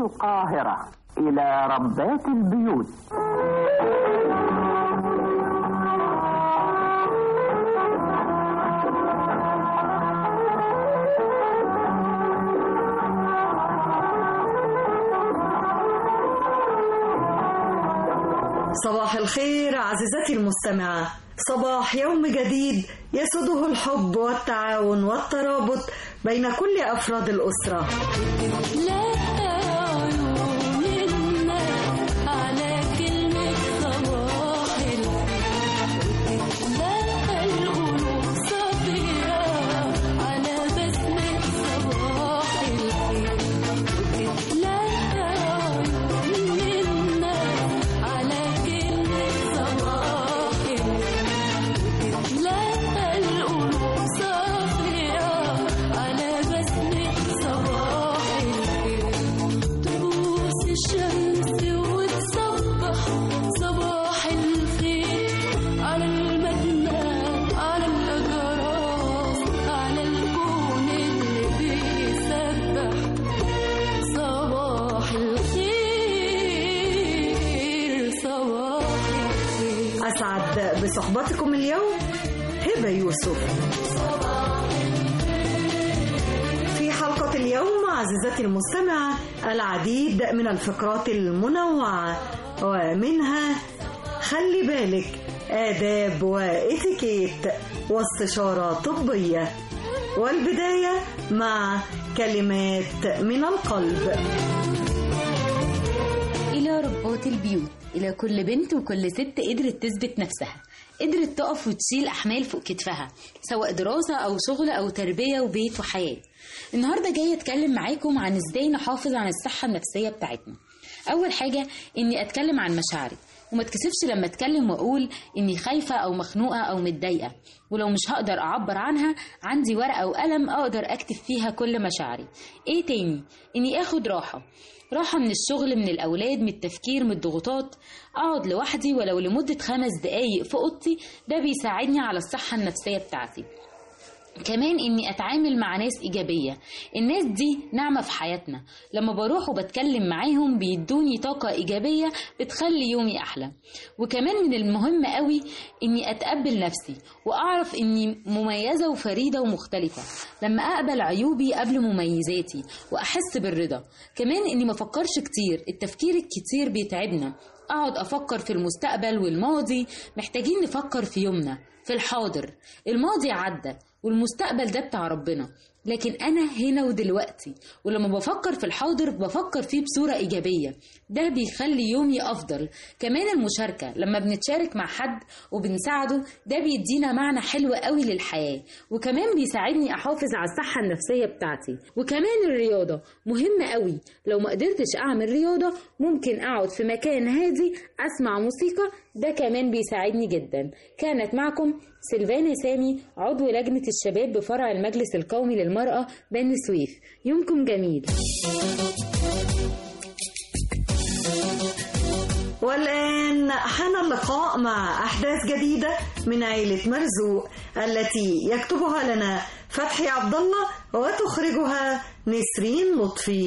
القاهرة إلى ربات البيوت صباح الخير عزيزتي المستمعة صباح يوم جديد يسوده الحب والتعاون والترابط بين كل أفراد الأسرة لا عيون الناس على كلمة صباح لا القلوب صافية على بسمة صباح لا عيون الناس على كلمة صباح لا القلوب صافية على بسمة صباح تبوس الشمس وتصبح صباح الخير على المدنة على الأجرام على الكون اللي بيسبح صباح الخير صباح الخير أسعد بصحبتكم اليوم هبة يوسف في حلقة اليوم عزيزتي المستمعة العديد من الفقرات المنوعة ومنها خلي بالك آداب وإتيكيت واستشارة طبية والبداية مع كلمات من القلب إلى ربات البيوت إلى كل بنت وكل ست قدرت تثبت نفسها قدرت تقف وتشيل أحمال فوق كتفها سواء دراسة أو شغل أو تربية وبيت وحياة النهاردة جاية أتكلم معاكم عن إزاي نحافظ على الصحة النفسية بتاعتنا أول حاجة إني أتكلم عن مشاعري وما اتكسفش لما اتكلم واقول اني خايفه او مخنوقه او متضايقه ولو مش هقدر اعبر عنها عندي ورقه وقلم اقدر اكتب فيها كل مشاعري ايه تاني اني اخد راحه راحة من الشغل من الأولاد من التفكير من الضغوطات أقعد لوحدي ولو لمدة خمس دقايق في أوضتي ده بيساعدني على الصحة النفسية بتاعتي كمان اني اتعامل مع ناس ايجابيه الناس دي نعمه في حياتنا لما بروح وبتكلم معاهم بيدوني طاقه ايجابيه بتخلي يومي احلى وكمان من المهم قوي اني اتقبل نفسي واعرف اني مميزه وفريده ومختلفه لما اقبل عيوبي قبل مميزاتي واحس بالرضا كمان اني ما افكرش كتير التفكير الكتير بيتعبنا اقعد افكر في المستقبل والماضي محتاجين نفكر في يومنا في الحاضر الماضي عدى والمستقبل ده بتاع ربنا لكن أنا هنا ودلوقتي ولما بفكر في الحاضر بفكر فيه بصورة إيجابية ده بيخلي يومي أفضل كمان المشاركة لما بنتشارك مع حد وبنساعده ده بيدينا معنى حلو قوي للحياة وكمان بيساعدني أحافظ على الصحة النفسية بتاعتي وكمان الرياضة مهمة قوي لو ما قدرتش أعمل رياضة ممكن أقعد في مكان هادي أسمع موسيقى ده كمان بيساعدني جدا كانت معكم سلفانا سامي عضو لجنة الشباب بفرع المجلس القومي للمرأة بني سويف يومكم جميل والآن حان اللقاء مع أحداث جديدة من عيلة مرزوق التي يكتبها لنا فتحي عبد الله وتخرجها نسرين لطفي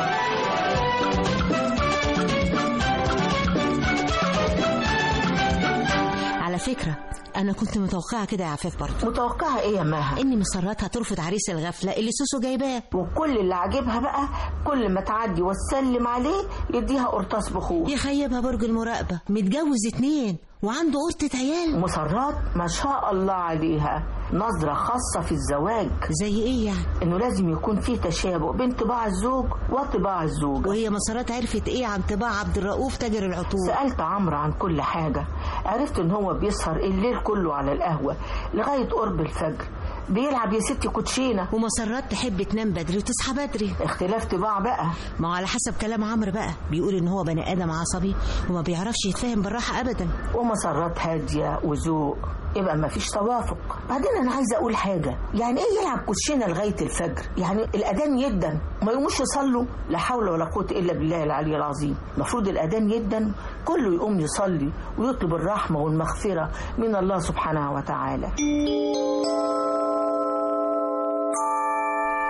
على فكرة أنا كنت متوقعة كده يا عفاف برضه متوقعة ايه يا مها إن مسرات هترفض عريس الغفلة اللي سوسو جايباه وكل اللي عاجبها بقى كل ما تعدي وتسلم عليه يديها قرطاس بخور يخيبها برج المراقبة متجوز اتنين وعنده قرطة عيال مسرات ما شاء الله عليها نظرة خاصة في الزواج زي إيه يعني انه لازم يكون في تشابه بين طباع الزوج وطباع الزوجة وهي مسارات عرفت إيه عن طباع عبد الرؤوف تاجر العطور سألت عمرو عن كل حاجة عرفت ان هو بيسهر الليل كله على القهوة لغاية قرب الفجر بيلعب يا ستي كوتشينة ومسرات تحب تنام بدري وتصحى بدري اختلاف طباع بقى ما هو على حسب كلام عمرو بقى بيقول ان هو بني ادم عصبي وما بيعرفش يتفاهم بالراحه ابدا ومسرات هادية وذوق يبقى ما فيش توافق بعدين انا عايزه اقول حاجه يعني ايه يلعب كوتشينه لغايه الفجر يعني الاذان يدن ما يقوموش يصلوا لا حول ولا قوه الا بالله العلي العظيم المفروض الاذان يدن كله يقوم يصلي ويطلب الرحمه والمغفره من الله سبحانه وتعالى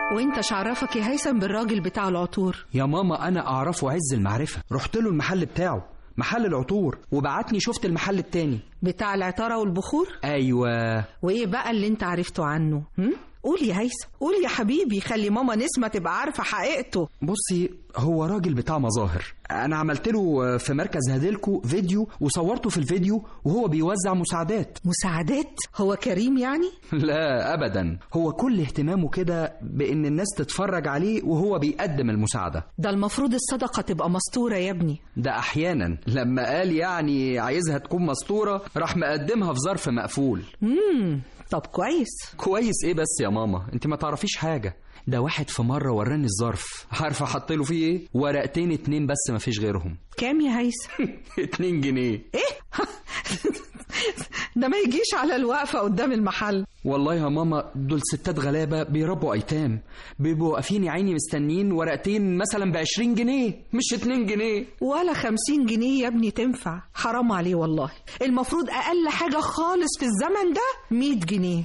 وانت شعرفك يا هيثم بالراجل بتاع العطور يا ماما انا اعرفه عز المعرفه رحت له المحل بتاعه محل العطور وبعتني شفت المحل التاني بتاع العطارة والبخور ايوه وايه بقى اللي انت عرفته عنه هم؟ قول يا هيثم قول يا حبيبي خلي ماما نسمة تبقى عارفة حقيقته بصي هو راجل بتاع مظاهر انا عملت له في مركز هديلكو فيديو وصورته في الفيديو وهو بيوزع مساعدات مساعدات هو كريم يعني لا ابدا هو كل اهتمامه كده بان الناس تتفرج عليه وهو بيقدم المساعده ده المفروض الصدقة تبقى مستورة يا ابني ده احيانا لما قال يعني عايزها تكون مسطوره راح مقدمها في ظرف مقفول امم طب كويس كويس ايه بس يا ماما انت ما تعرفيش حاجه ده واحد في مره وراني الظرف عارفه حط له فيه ايه ورقتين اتنين بس ما فيش غيرهم كام يا هيثم اتنين جنيه ايه ده ما يجيش على الوقفة قدام المحل والله يا ماما دول ستات غلابة بيربوا أيتام بيبقوا واقفين يا عيني مستنيين ورقتين مثلا بعشرين جنيه مش اتنين جنيه ولا خمسين جنيه يا ابني تنفع حرام عليه والله المفروض أقل حاجة خالص في الزمن ده مية جنيه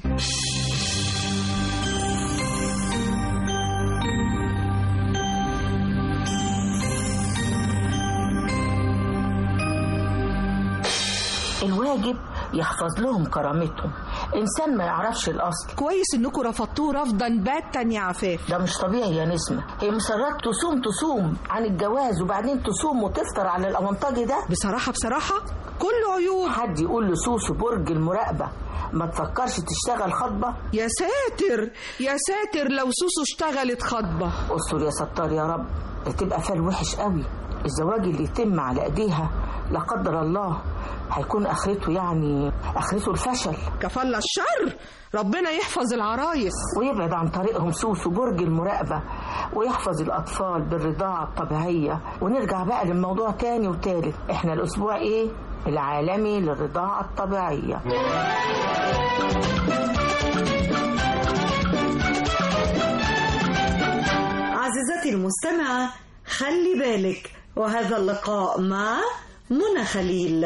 الواجب يحفظ لهم كرامتهم إنسان ما يعرفش الأصل كويس انكم رفضتوه رفضا باتا يا عفاف ده مش طبيعي يا نسمة هي مسرات تصوم تصوم عن الجواز وبعدين تصوم وتفطر على الأونطاجي ده بصراحة بصراحة كله عيوب حد يقول لسوسو برج المراقبة ما تفكرش تشتغل خطبة يا ساتر يا ساتر لو سوسو اشتغلت خطبة استر يا ستار يا رب ده تبقى فال وحش قوي الزواج اللي يتم على ايديها لا قدر الله هيكون اخرته يعني اخرته الفشل كفالة الشر ربنا يحفظ العرايس ويبعد عن طريقهم سوسو برج المراقبة ويحفظ الأطفال بالرضاعة الطبيعية ونرجع بقى للموضوع تاني وتالت احنا الأسبوع ايه؟ العالمي للرضاعة الطبيعية عزيزتي المستمعة خلي بالك وهذا اللقاء مع منى خليل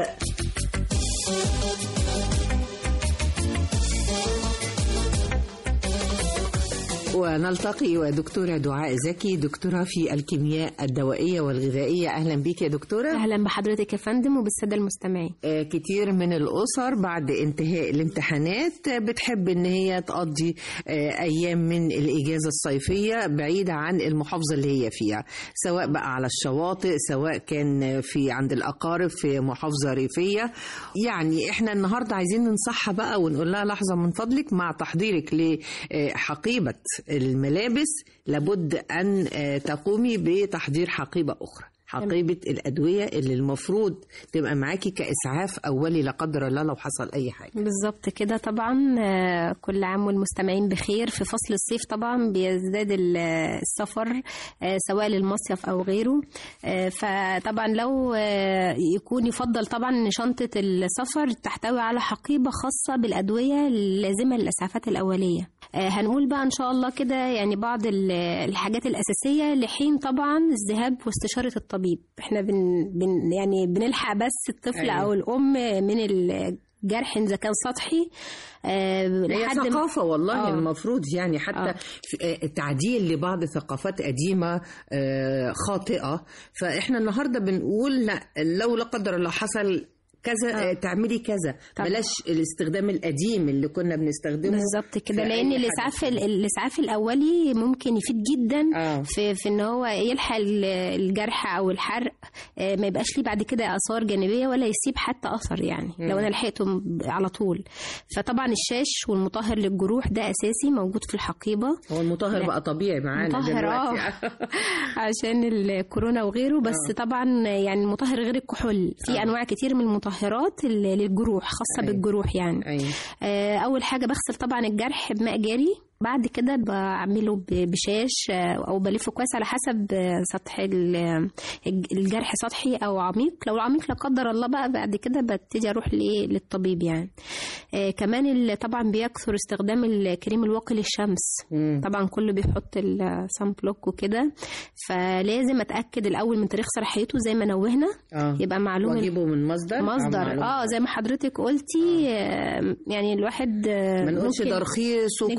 ونلتقي ودكتورة دعاء زكي دكتورة في الكيمياء الدوائية والغذائية أهلا بيك يا دكتورة اهلا بحضرتك يا فندم وبالساده المستمعين آه، كتير من الأسر بعد انتهاء الامتحانات آه، بتحب إن هي تقضي آه، أيام من الإجازة الصيفية بعيدة عن المحافظة اللي هي فيها سواء بقى على الشواطئ سواء كان في عند الأقارب في محافظة ريفية يعني إحنا النهاردة عايزين ننصحها بقى ونقول لها لحظة من فضلك مع تحضيرك لحقيبة الملابس لابد أن آه، تقومي بتحضير حقيبة أخرى حقيبة الأدوية اللي المفروض تبقى معاكي كإسعاف أولي لا قدر الله لو حصل أي حاجة بالظبط كده طبعا آه، كل عام والمستمعين بخير في فصل الصيف طبعا بيزداد ال- السفر آه، سواء للمصيف او غيره آه، فطبعا لو آه، يكون يفضل طبعا ان شنطه السفر تحتوي على حقيبه خاصه بالادويه اللازمه للاسعافات الاوليه آه، هنقول بقى ان شاء الله كده يعني بعض ال- الحاجات الاساسيه لحين طبعا الذهاب واستشاره الطبيب احنا بن بن يعني بنلحق بس الطفل أيوة. او الام من الجرح اذا كان سطحي آه، هي لحد ما- ثقافة والله آه. المفروض يعني حتى آه. في- آه، تعديل لبعض ثقافات قديمة آه، خاطئة فإحنا النهاردة بنقول لا لو لا قدر الله حصل كذا آه. تعملي كذا طبعا. بلاش الاستخدام القديم اللي كنا بنستخدمه بالظبط كده في لان أي الاسعاف حاجة. الاسعاف الاولي ممكن يفيد جدا آه. في في ان هو يلحق ال- الجرح او الحرق آه، ما يبقاش ليه بعد كده اثار جانبيه ولا يسيب حتى اثر يعني مم. لو انا لحقته م- على طول فطبعا الشاش والمطهر للجروح ده اساسي موجود في الحقيبه هو المطهر لا. بقى طبيعي معانا مطهر دلوقتي اه عشان الكورونا وغيره بس آه. طبعا يعني المطهر غير الكحول في آه. انواع كتير من المطهرات ال- للجروح خاصه أيوة. بالجروح يعني أيوة. آه، اول حاجه بغسل طبعا الجرح بماء جاري بعد كده بعمله ب- بشاش آه، او بلفه كويس على حسب آه، سطح ال- الج- الجرح سطحي او عميق لو العميق لا قدر الله بقى بعد كده ببتدي اروح لايه للطبيب يعني آه، كمان ال- طبعا بيكثر استخدام الكريم الواقي للشمس مم. طبعا كله بيحط السان بلوك وكده فلازم اتاكد الاول من تاريخ صلاحيته زي ما نوهنا آه. يبقى معلوم واجيبه من مصدر مصدر معلومة. اه زي ما حضرتك قلتي آه، يعني الواحد آه، ما نقولش ممكن- ترخيص وكويس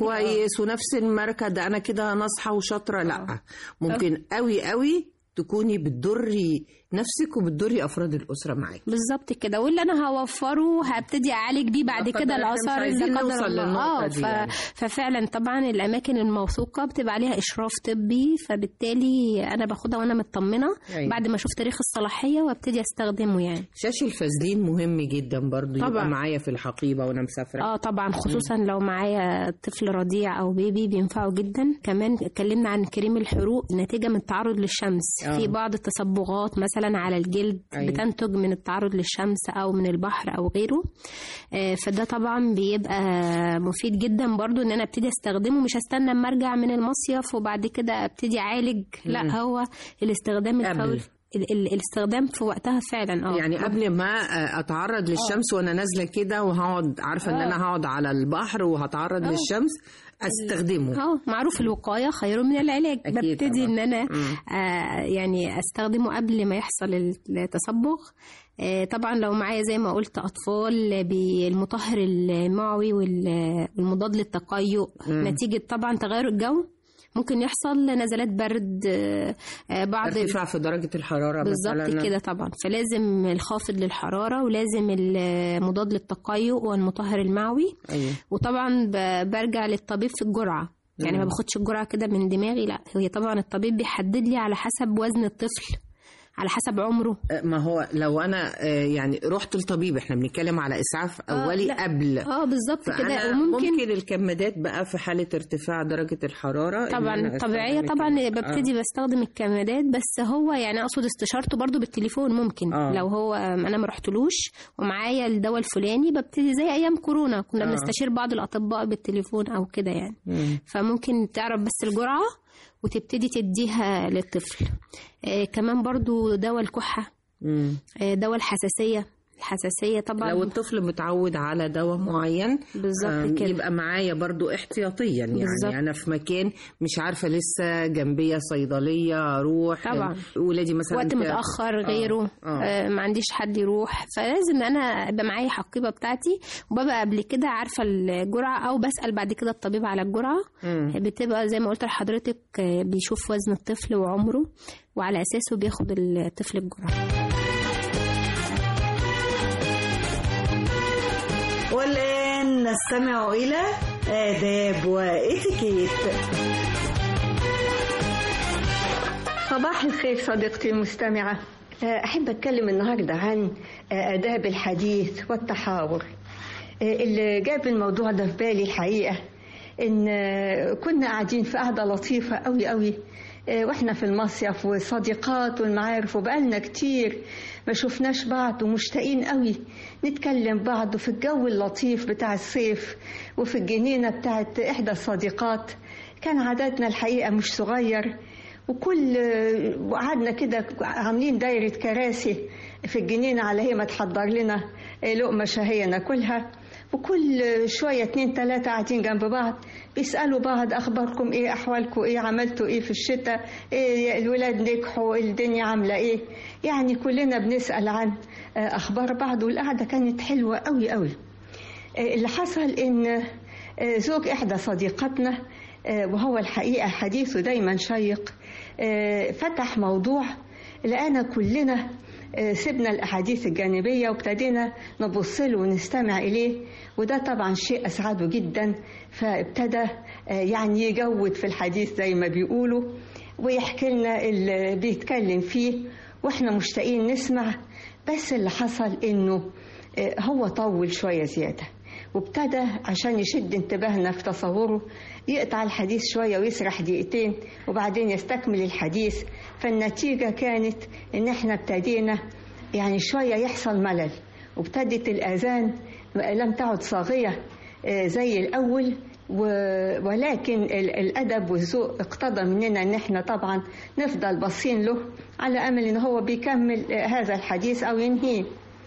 المدارس ونفس الماركه ده انا كده ناصحه وشاطره لا ممكن قوي قوي تكوني بتضري نفسك وبتضري افراد الاسره معاك بالظبط كده واللي انا هوفره هبتدي اعالج بيه بعد فده كده إحنا مش الاثار عايزين اللي قدر نوصل الله للنقطة اه دي ف... يعني. ففعلا طبعا الاماكن الموثوقه بتبقى عليها اشراف طبي فبالتالي انا باخدها وانا مطمنه أيوة. بعد ما اشوف تاريخ الصلاحيه وابتدي استخدمه يعني شاش الفازلين مهم جدا برضو يبقى طبعا. معايا في الحقيبه وانا مسافره اه طبعا خصوصا لو معايا طفل رضيع او بيبي بينفعوا جدا كمان اتكلمنا عن كريم الحروق نتيجه من التعرض للشمس آه. في بعض التصبغات مثلا على الجلد أيوة. بتنتج من التعرض للشمس او من البحر او غيره آه، فده طبعا بيبقى مفيد جدا برضو ان انا ابتدي استخدمه مش هستنى اما ارجع من المصيف وبعد كده ابتدي اعالج مم. لا هو الاستخدام قبل. الفوري ال- ال- الاستخدام في وقتها فعلا اه يعني قبل ما اتعرض للشمس وانا نازله كده وهقعد عارفه ان آه. انا هقعد على البحر وهتعرض آه. للشمس استخدمه اه معروف الوقايه خير من العلاج أكيد ببتدي طبعاً. ان انا مم. آه يعني استخدمه قبل ما يحصل التصبغ آه طبعا لو معايا زي ما قلت اطفال بالمطهر المعوي وال- والمضاد للتقيؤ مم. نتيجه طبعا تغير الجو ممكن يحصل نزلات برد آه، آه، بعض ارتفاع في درجه الحراره بالظبط مثلا كده طبعا فلازم الخافض للحراره ولازم المضاد للتقيؤ والمطهر المعوي ايوه وطبعا ب- برجع للطبيب في الجرعه يعني مم. ما باخدش الجرعه كده من دماغي لا هي طبعا الطبيب بيحدد لي على حسب وزن الطفل على حسب عمره ما هو لو انا آه، يعني رحت للطبيب احنا بنتكلم على اسعاف آه، اولي لا. قبل اه بالظبط كده فأنا وممكن ممكن الكمادات بقى في حالة ارتفاع درجة الحرارة إن طبعا أنا طبيعيه أستخدم طبعا الكمادات. ببتدي آه. بستخدم الكمادات بس هو يعني اقصد استشارته برضو بالتليفون ممكن آه. لو هو انا ما رحتلوش ومعايا الدواء الفلاني ببتدي زي ايام كورونا كنا آه. بنستشير بعض الاطباء بالتليفون او كده يعني مم. فممكن تعرف بس الجرعة وتبتدي تديها للطفل آه كمان برضو دواء الكحة مم. آه دواء الحساسية الحساسية طبعا لو الطفل متعود على دواء معين بالظبط آم، كده. يبقى معايا برضو احتياطيا يعني بالظبط. انا في مكان مش عارفه لسه جنبيه صيدليه اروح طبعا. ولادي مثلا وقت في- متأخر غيره آه. آه ما عنديش حد يروح فلازم انا ابقى معايا حقيبة بتاعتي وببقى قبل كده عارفة الجرعة او بسأل بعد كده الطبيب على الجرعة مم. بتبقى زي ما قلت لحضرتك آه، بيشوف وزن الطفل وعمره وعلى اساسه بياخد الطفل الجرعة والآن نستمع إلى آداب وإتيكيت صباح الخير صديقتي المستمعة آه، أحب أتكلم النهاردة عن آه، آداب الحديث والتحاور آه، اللي جاب الموضوع ده في بالي الحقيقة إن آه، كنا قاعدين في قعدة لطيفة قوي قوي آه، واحنا في المصيف وصديقات والمعارف وبقالنا كتير ما شفناش بعض ومشتاقين قوي نتكلم بعض في الجو اللطيف بتاع الصيف وفي الجنينة بتاعت إحدى الصديقات كان عددنا الحقيقة مش صغير وكل وقعدنا كده عاملين دايرة كراسي في الجنينة على هي ما تحضر لنا لقمة شهية ناكلها وكل شوية اتنين تلاتة قاعدين جنب بعض بيسألوا بعض أخباركم إيه أحوالكم إيه عملتوا إيه في الشتاء إيه الولاد نجحوا الدنيا عاملة إيه يعني كلنا بنسأل عن أخبار بعض والقعدة كانت حلوة قوي قوي اللي حصل إن زوج إحدى صديقاتنا وهو الحقيقة حديثه دايما شيق فتح موضوع لقانا كلنا سيبنا الأحاديث الجانبية وابتدينا نبص له ونستمع إليه وده طبعا شيء أسعده جدا فابتدى يعني يجود في الحديث زي ما بيقولوا ويحكي لنا اللي بيتكلم فيه واحنا مشتاقين نسمع بس اللي حصل انه هو طول شوية زيادة وابتدى عشان يشد انتباهنا في تصوره يقطع الحديث شوية ويسرح دقيقتين وبعدين يستكمل الحديث فالنتيجة كانت ان احنا ابتدينا يعني شوية يحصل ملل وابتدت الآذان لم تعد صاغية زي الأول ولكن الأدب والذوق اقتضى مننا ان احنا طبعا نفضل باصين له على أمل ان هو بيكمل هذا الحديث أو ينهيه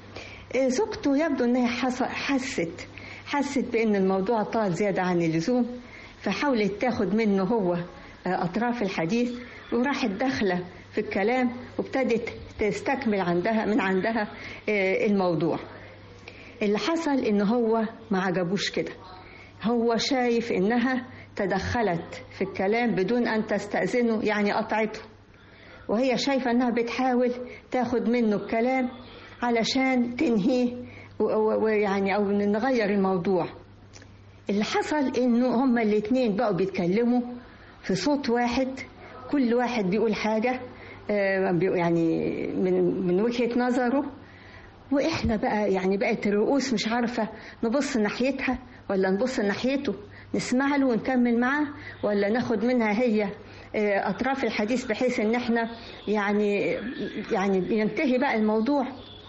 زوجته يبدو انها حست حست بان الموضوع طال زياده عن اللزوم فحاولت تاخد منه هو اطراف الحديث وراحت داخله في الكلام وابتدت تستكمل عندها من عندها الموضوع اللي حصل ان هو ما عجبوش كده هو شايف انها تدخلت في الكلام بدون أن تستأذنه يعني قطعته وهي شايفة أنها بتحاول تاخد منه الكلام علشان تنهيه و- و- ويعني أو نغير الموضوع اللي حصل إنه هما الاتنين بقوا بيتكلموا في صوت واحد كل واحد بيقول حاجة آه، بي- يعني من من وجهة نظره واحنا بقى يعني بقت الرؤوس مش عارفه نبص ناحيتها ولا نبص ناحيته نسمع له ونكمل معاه ولا ناخد منها هي آه، اطراف الحديث بحيث ان احنا يعني يعني ينتهي بقى الموضوع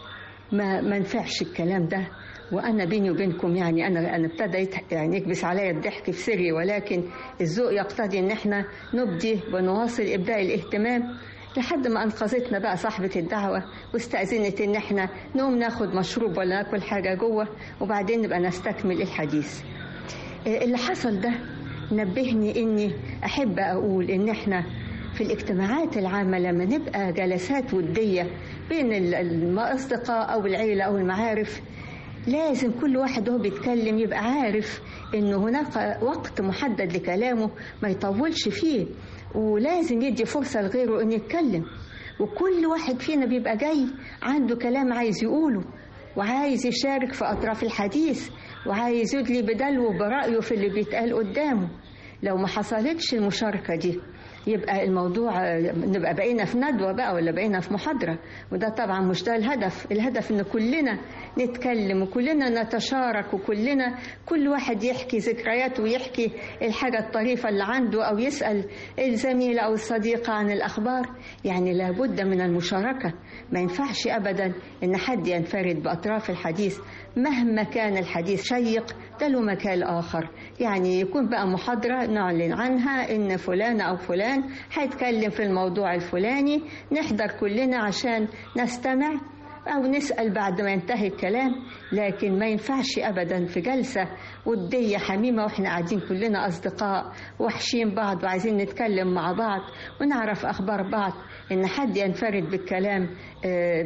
ما ما نفعش الكلام ده وانا بيني وبينكم يعني انا انا ابتدى يت- يعني يكبس عليا الضحك في سري ولكن الذوق يقتضي ان احنا نبدي ونواصل ابداء الاهتمام لحد ما انقذتنا بقى صاحبة الدعوة واستأذنت ان احنا نقوم ناخد مشروب ولا ناكل حاجة جوه وبعدين نبقى نستكمل الحديث آه، اللي حصل ده نبهني اني احب اقول ان احنا في الاجتماعات العامة لما نبقى جلسات ودية بين ال- الأصدقاء أو العيلة أو المعارف لازم كل واحد وهو بيتكلم يبقى عارف إن هناك وقت محدد لكلامه ما يطولش فيه ولازم يدي فرصة لغيره إنه يتكلم وكل واحد فينا بيبقى جاي عنده كلام عايز يقوله وعايز يشارك في أطراف الحديث وعايز يدلي بدلوه برأيه في اللي بيتقال قدامه لو ما حصلتش المشاركة دي يبقى الموضوع آه، نبقى بقينا في ندوة بقى ولا بقينا في محاضرة وده طبعا مش ده الهدف الهدف ان كلنا نتكلم وكلنا نتشارك وكلنا كل واحد يحكي ذكرياته ويحكي الحاجة الطريفة اللي عنده أو يسأل الزميل أو الصديقة عن الأخبار يعني لابد من المشاركة ما ينفعش أبدا إن حد ينفرد بأطراف الحديث مهما كان الحديث شيق ده له مكان آخر يعني يكون بقى محاضرة نعلن عنها إن فلان أو فلان هيتكلم في الموضوع الفلاني نحضر كلنا عشان نستمع أو نسأل بعد ما ينتهي الكلام لكن ما ينفعش أبدا في جلسة ودية حميمة وإحنا قاعدين كلنا أصدقاء وحشين بعض وعايزين نتكلم مع بعض ونعرف أخبار بعض إن حد ينفرد بالكلام آه،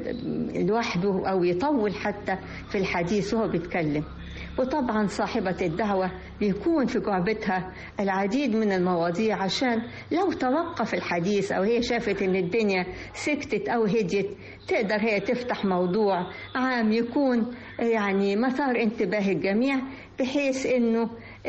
لوحده أو يطول حتى في الحديث وهو بيتكلم وطبعا صاحبة الدعوة بيكون في جعبتها العديد من المواضيع عشان لو توقف الحديث أو هي شافت إن الدنيا سكتت أو هديت تقدر هي تفتح موضوع عام يكون يعني مثار انتباه الجميع بحيث إنه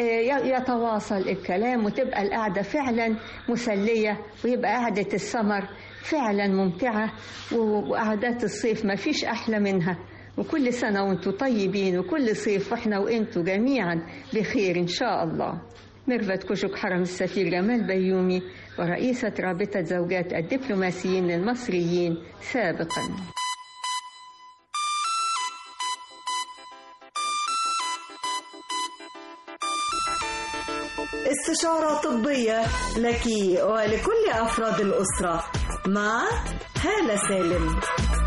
يتواصل الكلام وتبقى القعدة فعلا مسلية ويبقى قعدة السمر فعلا ممتعة وقعدات الصيف ما فيش أحلى منها وكل سنة وانتم طيبين وكل صيف واحنا وانتم جميعا بخير إن شاء الله ميرفت كشك حرم السفير جمال بيومي ورئيسة رابطة زوجات الدبلوماسيين المصريين سابقا استشارة طبية لك ولكل أفراد الأسرة مع هالة سالم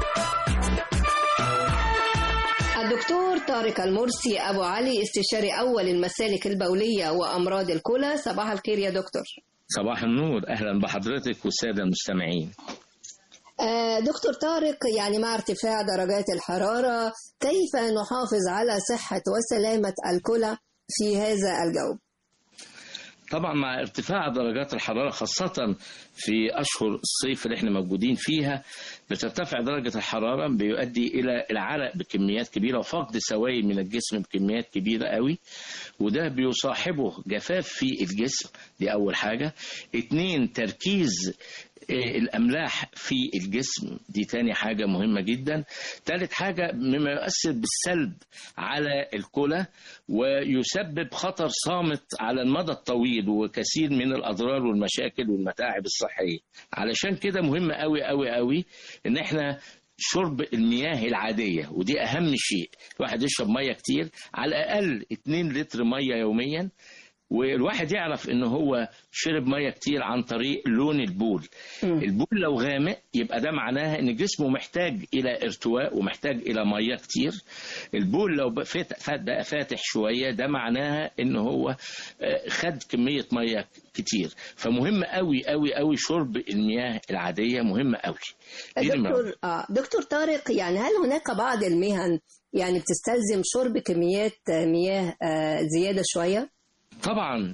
الدكتور طارق المرسي أبو علي استشاري أول المسالك البولية وأمراض الكلى صباح الخير يا دكتور صباح النور أهلا بحضرتك والسادة المستمعين آه، دكتور طارق يعني مع ارتفاع درجات الحرارة كيف نحافظ على صحة وسلامة الكلى في هذا الجو؟ طبعا مع ارتفاع درجات الحرارة خاصة في أشهر الصيف اللي احنا موجودين فيها بترتفع درجة الحرارة بيؤدي إلى العرق بكميات كبيرة وفقد سوائل من الجسم بكميات كبيرة قوي وده بيصاحبه جفاف في الجسم دي أول حاجة اتنين تركيز الأملاح في الجسم دي تاني حاجة مهمة جدا تالت حاجة مما يؤثر بالسلب على الكلى ويسبب خطر صامت على المدى الطويل وكثير من الأضرار والمشاكل والمتاعب الصحية علشان كده مهم قوي قوي قوي إن احنا شرب المياه العادية ودي أهم شيء الواحد يشرب مية كتير على الأقل 2 لتر مية يوميا والواحد يعرف ان هو شرب ميه كتير عن طريق لون البول م. البول لو غامق يبقى ده معناها ان جسمه محتاج الى ارتواء ومحتاج الى ميه كتير البول لو بقى فاتح شويه ده معناها ان هو خد كميه ميه كتير فمهم قوي قوي قوي شرب المياه العاديه مهم قوي دكتور آه دكتور طارق يعني هل هناك بعض المهن يعني بتستلزم شرب كميات مياه آه زياده شويه طبعا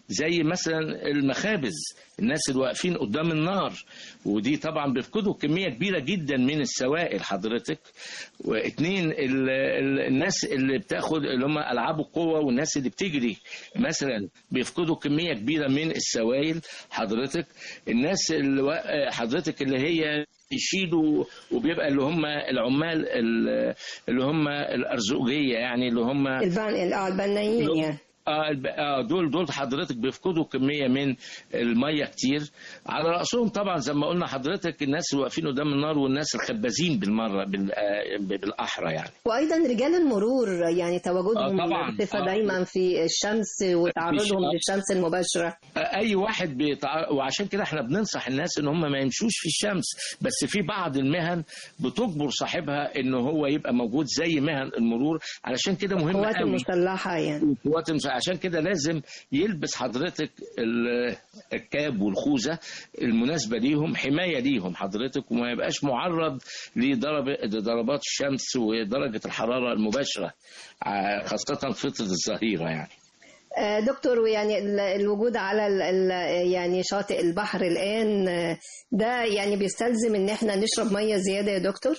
زي مثلا المخابز الناس اللي واقفين قدام النار ودي طبعا بيفقدوا كميه كبيره جدا من السوائل حضرتك واثنين ال- ال- الناس اللي بتاخد اللي هم العاب القوه والناس اللي بتجري مثلا بيفقدوا كميه كبيره من السوائل حضرتك الناس اللي وا- حضرتك اللي هي يشيلوا وبيبقى اللي هم العمال ال- اللي هم الارزقيه يعني اللي هم البن... آه، البنايين يعني اه الب- آه، دول دول حضرتك بيفقدوا كميه من الميه كتير على راسهم طبعا زي ما قلنا حضرتك الناس اللي واقفين قدام النار والناس الخبازين بالمره بال- آه، بالاحرى يعني وايضا رجال المرور يعني تواجدهم آه، طبعاً. بصفه آه. دايما في الشمس وتعرضهم الشمس. للشمس المباشره اي واحد بيتع... وعشان كده احنا بننصح الناس ان هم ما يمشوش في الشمس بس في بعض المهن بتجبر صاحبها ان هو يبقى موجود زي مهن المرور علشان كده مهم القوات قوي المسلحه يعني القوات المسلحة عشان كده لازم يلبس حضرتك ال- الكاب والخوذة المناسبة ليهم حماية ليهم حضرتك وما يبقاش معرض لضرب لضربات الشمس ودرجة الحرارة المباشرة ع- خاصة فترة الظهيرة يعني آه، دكتور ويعني ال- الوجود على ال- ال- يعني شاطئ البحر الآن آه، ده يعني بيستلزم إن احنا نشرب مية زيادة يا دكتور؟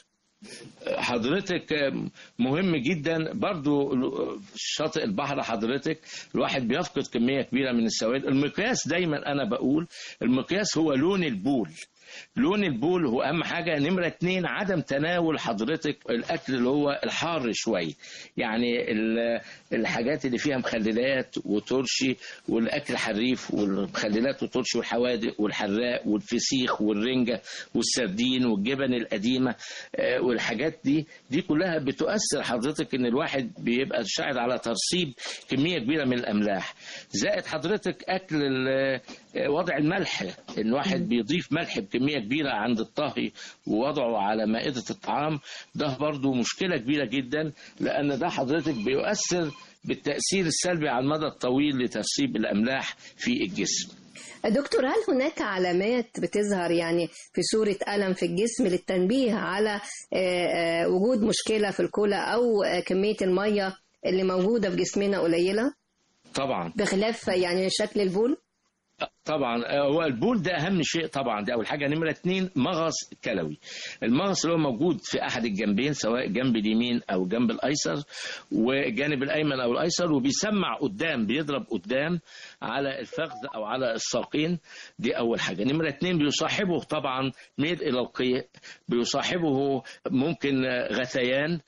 حضرتك مهم جدا برضو شاطئ البحر حضرتك الواحد بيفقد كمية كبيرة من السوائل المقياس دايما أنا بقول المقياس هو لون البول لون البول هو اهم حاجه نمره اتنين عدم تناول حضرتك الاكل اللي هو الحار شويه يعني ال- الحاجات اللي فيها مخللات وترشي والاكل الحريف والمخللات والترشي والحوادق والحراق والفسيخ والرنجه والسردين والجبن القديمه آه، والحاجات دي دي كلها بتؤثر حضرتك ان الواحد بيبقى شاعر على ترسيب كميه كبيره من الاملاح زائد حضرتك اكل ال- وضع الملح الواحد بيضيف ملح بكميه كبيره عند الطهي ووضعه على مائده الطعام ده برضو مشكله كبيره جدا لان ده حضرتك بيؤثر بالتاثير السلبي على المدى الطويل لترسيب الاملاح في الجسم دكتور هل هناك علامات بتظهر يعني في صورة ألم في الجسم للتنبيه على آه، آه، وجود مشكلة في الكلى أو آه، كمية المية اللي موجودة في جسمنا قليلة طبعا بخلاف يعني شكل البول؟ طبعا آه، هو البول ده اهم شيء طبعا ده اول حاجه نمره اتنين مغص كلوي المغص اللي هو موجود في احد الجنبين سواء جنب اليمين او جنب الايسر والجانب الايمن او الايسر وبيسمع قدام بيضرب قدام على الفخذ او على الساقين دي اول حاجه نمره اتنين بيصاحبه طبعا ميل الى القيء بيصاحبه ممكن آه، غثيان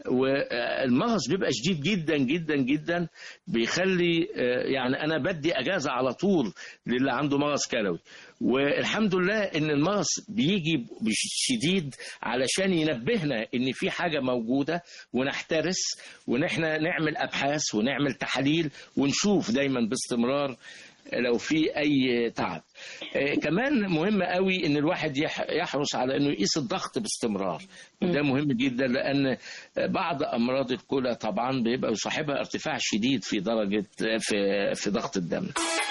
والمغص بيبقى شديد جدا جدا جدا بيخلي آه، يعني انا بدي اجازه على طول للي عنده مغص كلوي والحمد لله ان المغص بيجي شديد علشان ينبهنا ان في حاجه موجوده ونحترس ون احنا نعمل ابحاث ونعمل تحاليل ونشوف دايما باستمرار لو في اي تعب آه، كمان مهم قوي ان الواحد يح- يحرص على انه يقيس الضغط باستمرار وده مهم جدا لان بعض امراض الكلى طبعا بيبقى يصاحبها ارتفاع شديد في درجه في في ضغط الدم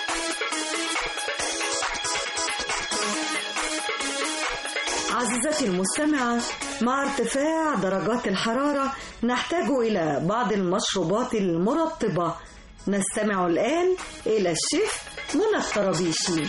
عزيزتي المستمعة مع ارتفاع درجات الحرارة نحتاج إلى بعض المشروبات المرطبة نستمع الآن إلى الشيف منى الطرابيشي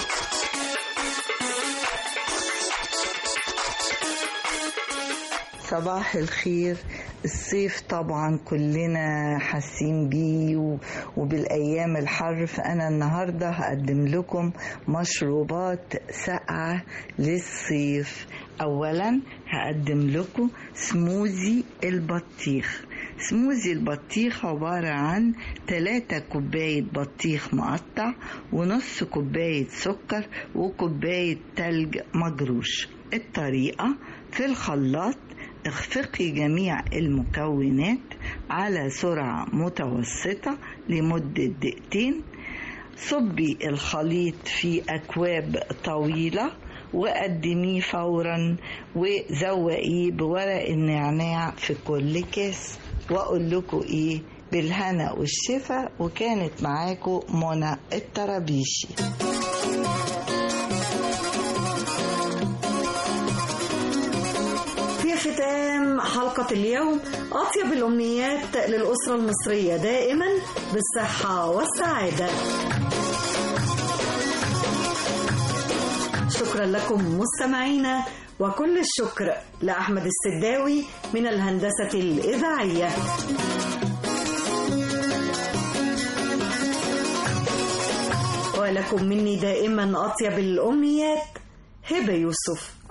صباح الخير الصيف طبعا كلنا حاسين بيه و- وبالايام الحر فانا النهارده هقدم لكم مشروبات ساقعه للصيف اولا هقدم لكم سموزي البطيخ سموزي البطيخ عبارة عن 3 كوباية بطيخ مقطع ونص كوباية سكر وكوباية تلج مجروش الطريقة في الخلاط اخفقي جميع المكونات على سرعة متوسطة لمدة دقيقتين صبي الخليط في أكواب طويلة وقدميه فورا وزوقيه بورق النعناع في كل كاس واقول لكم ايه بالهنا والشفا وكانت معاكم منى الطرابيشي في ختام حلقة اليوم أطيب الأمنيات للأسرة المصرية دائما بالصحة والسعادة شكرا لكم مستمعينا وكل الشكر لأحمد السداوي من الهندسة الإذاعية ولكم مني دائما أطيب الأمنيات هبة يوسف